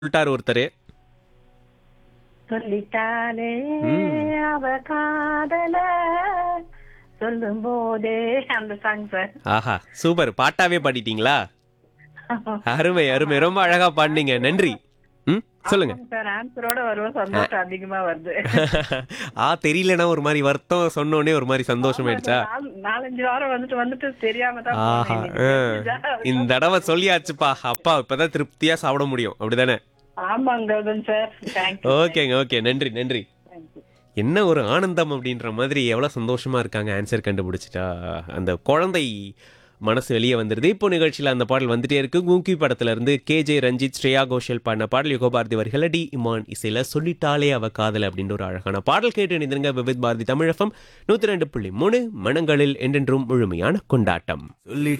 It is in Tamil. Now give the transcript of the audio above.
சொல்லிட்டாரு ஒருத்தர் சொல்லிட்டாலே ம். அவ காதல சொல்லும் போதே அந்த சாங் சார் ஆஹா சூப்பர் பாட்டாவே பாடிட்டீங்களா அருமை அருமை ரொம்ப அழகா பாடினீங்க நன்றி ம் சொல்லுங்க சார் ஆன்சரோட வருவோம் சந்தோஷம் அதிகமா வருது ஆ தெரியலனா ஒரு மாதிரி வருத்தம் சொன்னோனே ஒரு மாதிரி சந்தோஷமாயிடுச்சா நாலு- நாலஞ்சு வாரம் வந்துட்டு வந்துட்டு தெரியாம தான் ஆஹா போனேன் ஆ. இன்னைக்கு. தெரிஞ்சா- இந்த தடவை சொல்லியாச்சுப்பா அப்பா இப்பதான் திருப்தியா சாப்பிட முடியும் அப்படிதானே ஆமாங்க கௌதம் சார் தேங்க்யூ ஓகேங்க ஓகே நன்றி நன்றி தேங்க்யூ என்ன ஒரு ஆனந்தம் அப்படின்ற மாதிரி எவ்வளவு சந்தோஷமா இருக்காங்க ஆன்சர் கண்டுபிடிச்சிட்டா அந்த குழந்தை மனசு வெளியே வந்துருது இப்போ நிகழ்ச்சியில் அந்த பாடல் வந்துட்டே இருக்கு குங்கி படத்துல இருந்து கே ஜே ரஞ்சித் ஸ்ரேயா கோஷல் பாடின பாடல் யுகபாரதி வரிகள் டி இமான் இசையில சொல்லிட்டாலே அவ காதல் அப்படின்ற ஒரு அழகான பாடல் கேட்டு நினைந்திருங்க விவித் பாரதி தமிழகம் நூத்தி ரெண்டு புள்ளி மூணு மனங்களில் என்றென்றும் முழுமையான கொண்டாட்டம் சொல்லி